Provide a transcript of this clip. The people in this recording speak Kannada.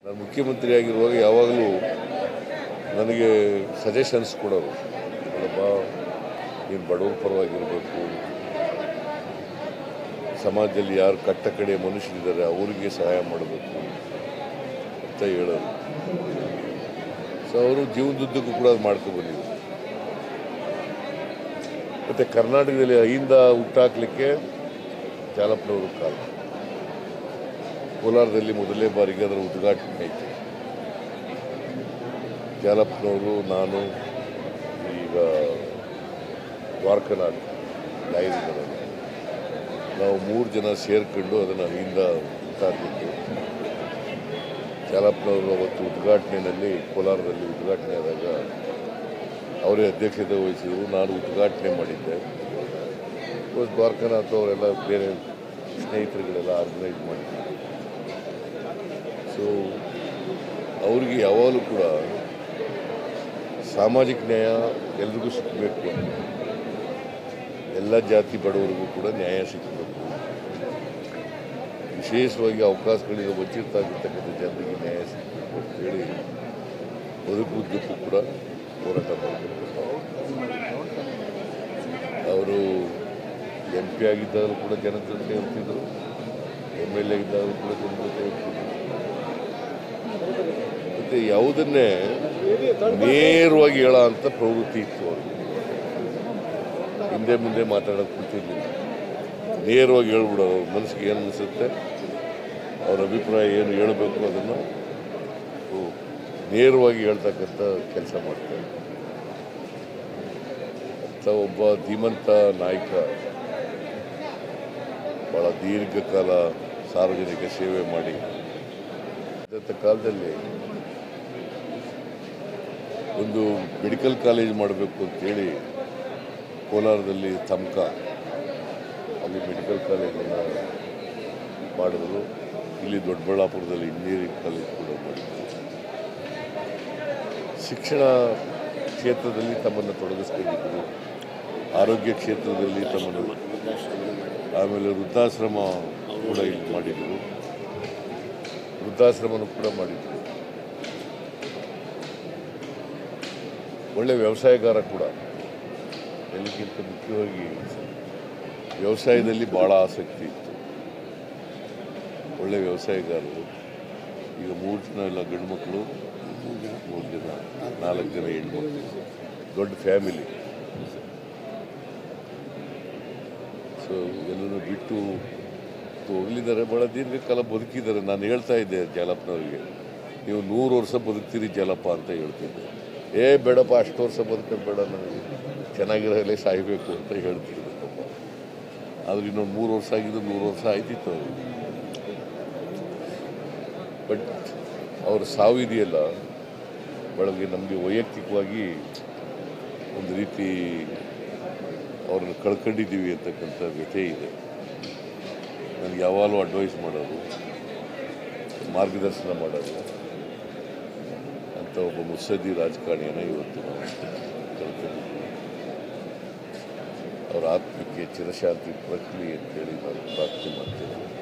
ನಾನು ಮುಖ್ಯಮಂತ್ರಿ ಆಗಿರುವಾಗ ಯಾವಾಗಲೂ ನನಗೆ ಸಜೆಷನ್ಸ್ ಕೊಡೋರು ನೋಡಪ್ಪ ನೀನು ಬಡವ್ರ ಪರವಾಗಿರಬೇಕು ಸಮಾಜದಲ್ಲಿ ಯಾರು ಕಟ್ಟ ಕಡೆ ಮನುಷ್ಯರಿದ್ದಾರೆ ಅವರಿಗೆ ಸಹಾಯ ಮಾಡಬೇಕು ಅಂತ ಹೇಳೋರು ಸೊ ಅವರು ಜೀವನದುದ್ದಕ್ಕೂ ಕೂಡ ಅದು ಮಾಡ್ಕೊಂಡು ಬಂದಿದ್ರು ಮತ್ತು ಕರ್ನಾಟಕದಲ್ಲಿ ಅಹಿಂದ ಹುಟ್ಟಾಕ್ಲಿಕ್ಕೆ ಜಾಲಪ್ಪನವರು ಕಾಲ ಕೋಲಾರದಲ್ಲಿ ಮೊದಲನೇ ಬಾರಿಗೆ ಅದರ ಉದ್ಘಾಟನೆ ಆಯಿತು ಜಾಲಪ್ಪನವರು ನಾನು ಈಗ ದ್ವಾರಕನಾಥ್ ಲಾಯರಿದ್ದಾರೆ ನಾವು ಮೂರು ಜನ ಸೇರ್ಕೊಂಡು ಅದನ್ನು ಅಲ್ಲಿಂದ ಹುಟ್ಟಾಕಿದ್ದು ಜಾಲಪ್ಪನವರು ಅವತ್ತು ಉದ್ಘಾಟನೆಯಲ್ಲಿ ಕೋಲಾರದಲ್ಲಿ ಉದ್ಘಾಟನೆ ಆದಾಗ ಅವರೇ ಅಧ್ಯಕ್ಷತೆ ವಹಿಸಿದರು ನಾನು ಉದ್ಘಾಟನೆ ಮಾಡಿದ್ದೆ ಇವತ್ತು ದ್ವಾರಕನಾಥ್ ಅವರೆಲ್ಲ ಬೇರೆ ಸ್ನೇಹಿತರುಗಳೆಲ್ಲ ಆರ್ಗನೈಸ್ ಮಾಡಿದ್ರು ಸೊ ಅವ್ರಿಗೆ ಯಾವಾಗಲೂ ಕೂಡ ಸಾಮಾಜಿಕ ನ್ಯಾಯ ಎಲ್ರಿಗೂ ಸಿಕ್ಕಬೇಕು ಅಂತ ಎಲ್ಲ ಜಾತಿ ಬಡವರಿಗೂ ಕೂಡ ನ್ಯಾಯ ಸಿಕ್ಕಬೇಕು ವಿಶೇಷವಾಗಿ ಅವಕಾಶಗಳಿಂದ ವಂಚಿತರಾಗಿರ್ತಕ್ಕಂಥ ಜನರಿಗೆ ನ್ಯಾಯ ಸಿಗಬೇಕು ಅಂತೇಳಿ ಬದುಕುದ್ದಕ್ಕೂ ಕೂಡ ಹೋರಾಟ ಮಾಡಬೇಕು ಅವರು ಎಂ ಪಿ ಆಗಿದ್ದಾಗಲೂ ಕೂಡ ಜನರ ಜೊತೆ ಇರ್ತಿದ್ರು ಎಮ್ ಎಲ್ ಎ ಇದ್ದಾಗಲೂ ಕೂಡ ಜನರ ಜೊತೆ ಇರ್ತಿದ್ರು ಮತ್ತು ಯಾವುದನ್ನೇ ನೇರವಾಗಿ ಹೇಳೋ ಅಂಥ ಪ್ರವೃತ್ತಿ ಇತ್ತು ಅವ್ರಿಗೆ ಹಿಂದೆ ಮುಂದೆ ಮಾತಾಡೋದು ಕೂತಿರ್ಲಿಲ್ಲ ನೇರವಾಗಿ ಹೇಳ್ಬಿಡೋರು ಅವ್ರ ಮನಸ್ಸಿಗೆ ಏನು ಅನಿಸುತ್ತೆ ಅವ್ರ ಅಭಿಪ್ರಾಯ ಏನು ಹೇಳಬೇಕು ಅದನ್ನು ಅವ್ರು ನೇರವಾಗಿ ಹೇಳ್ತಕ್ಕಂಥ ಕೆಲಸ ಮಾಡ್ತಾರೆ ಅಂತ ಒಬ್ಬ ಧೀಮಂತ ನಾಯಕ ಭಾಳ ದೀರ್ಘಕಾಲ ಸಾರ್ವಜನಿಕ ಸೇವೆ ಮಾಡಿ ಇದ್ದಂಥ ಕಾಲದಲ್ಲಿ ಒಂದು ಮೆಡಿಕಲ್ ಕಾಲೇಜ್ ಮಾಡಬೇಕು ಅಂತೇಳಿ ಕೋಲಾರದಲ್ಲಿ ತಮ್ಕ ಅಲ್ಲಿ ಮೆಡಿಕಲ್ ಕಾಲೇಜನ್ನು ಮಾಡಿದ್ರು ಇಲ್ಲಿ ದೊಡ್ಡಬಳ್ಳಾಪುರದಲ್ಲಿ ಇಂಜಿನಿಯರಿಂಗ್ ಕಾಲೇಜ್ ಕೂಡ ಮಾಡಿದ್ರು ಶಿಕ್ಷಣ ಕ್ಷೇತ್ರದಲ್ಲಿ ತಮ್ಮನ್ನು ತೊಡಗಿಸ್ಕೊಂಡಿದ್ದರು ಆರೋಗ್ಯ ಕ್ಷೇತ್ರದಲ್ಲಿ ತಮ್ಮನ್ನು ಆಮೇಲೆ ವೃದ್ಧಾಶ್ರಮ ಕೂಡ ಇಲ್ಲಿ ಮಾಡಿದರು ವೃದ್ಧಾಶ್ರಮನೂ ಕೂಡ ಮಾಡಿದರು ಒಳ್ಳೆ ವ್ಯವಸಾಯಗಾರ ಕೂಡ ಎಲ್ಲಕ್ಕಿಂತ ಮುಖ್ಯವಾಗಿ ವ್ಯವಸಾಯದಲ್ಲಿ ಭಾಳ ಆಸಕ್ತಿ ಇತ್ತು ಒಳ್ಳೆ ವ್ಯವಸಾಯಗಾರರು ಈಗ ಮೂರು ಜನ ಎಲ್ಲ ಗಂಡು ಮಕ್ಕಳು ಮೂರು ಜನ ನಾಲ್ಕು ಜನ ಹೆಣ್ಮಕ್ಳು ದೊಡ್ಡ ಫ್ಯಾಮಿಲಿ ಸೊ ಎಲ್ಲರೂ ಬಿಟ್ಟು ಹೋಗ್ಲಿದ್ದಾರೆ ಭಾಳ ದೀರ್ಘಕಾಲ ಬದುಕಿದ್ದಾರೆ ನಾನು ಹೇಳ್ತಾ ಇದ್ದೆ ಜಾಲಪ್ಪನವರಿಗೆ ನೀವು ನೂರು ವರ್ಷ ಬದುಕ್ತೀರಿ ಜಾಲಪ್ಪ ಅಂತ ಹೇಳ್ತಿದ್ದೆ ಏ ಬೇಡಪ್ಪ ಅಷ್ಟು ವರ್ಷ ಬದುಕೋದು ಬೇಡ ನನಗೆ ಚೆನ್ನಾಗಿರಲೇ ಸಾಯಬೇಕು ಅಂತ ಹೇಳ್ತಿದ್ರು ಪಾಪ ಆದ್ರೆ ಇನ್ನೊಂದು ಮೂರು ವರ್ಷ ಆಗಿದ್ದು ನೂರು ವರ್ಷ ಆಯ್ತಿತ್ತು ಅವ್ರಿಗೆ ಬಟ್ ಅವ್ರ ಸಾವಿದೆಯಲ್ಲ ಬೆಳಗ್ಗೆ ನಮಗೆ ವೈಯಕ್ತಿಕವಾಗಿ ಒಂದು ರೀತಿ ಅವ್ರನ್ನ ಕಳ್ಕೊಂಡಿದ್ದೀವಿ ಅಂತಕ್ಕಂಥ ವ್ಯಥೆ ಇದೆ ನನಗೆ ಯಾವಾಗಲೂ ಅಡ್ವೈಸ್ ಮಾಡೋದು ಮಾರ್ಗದರ್ಶನ ಮಾಡೋದು ಅಂತ ಒಬ್ಬ ಮುತ್ಸದ್ದಿ ರಾಜಕಾರಣಿಯನ್ನು ಇವತ್ತು ನಾವು ಕಳ್ಕೊಂಡಿದ್ದೀವಿ ಅವರ ಆತ್ಮಕ್ಕೆ ಚಿರಶಾಂತಿ ಪ್ರಕ್ರಿಯೆ ಅಂತೇಳಿ ನಾನು ಪ್ರಾರ್ಥನೆ ಮಾಡ್ತೇನೆ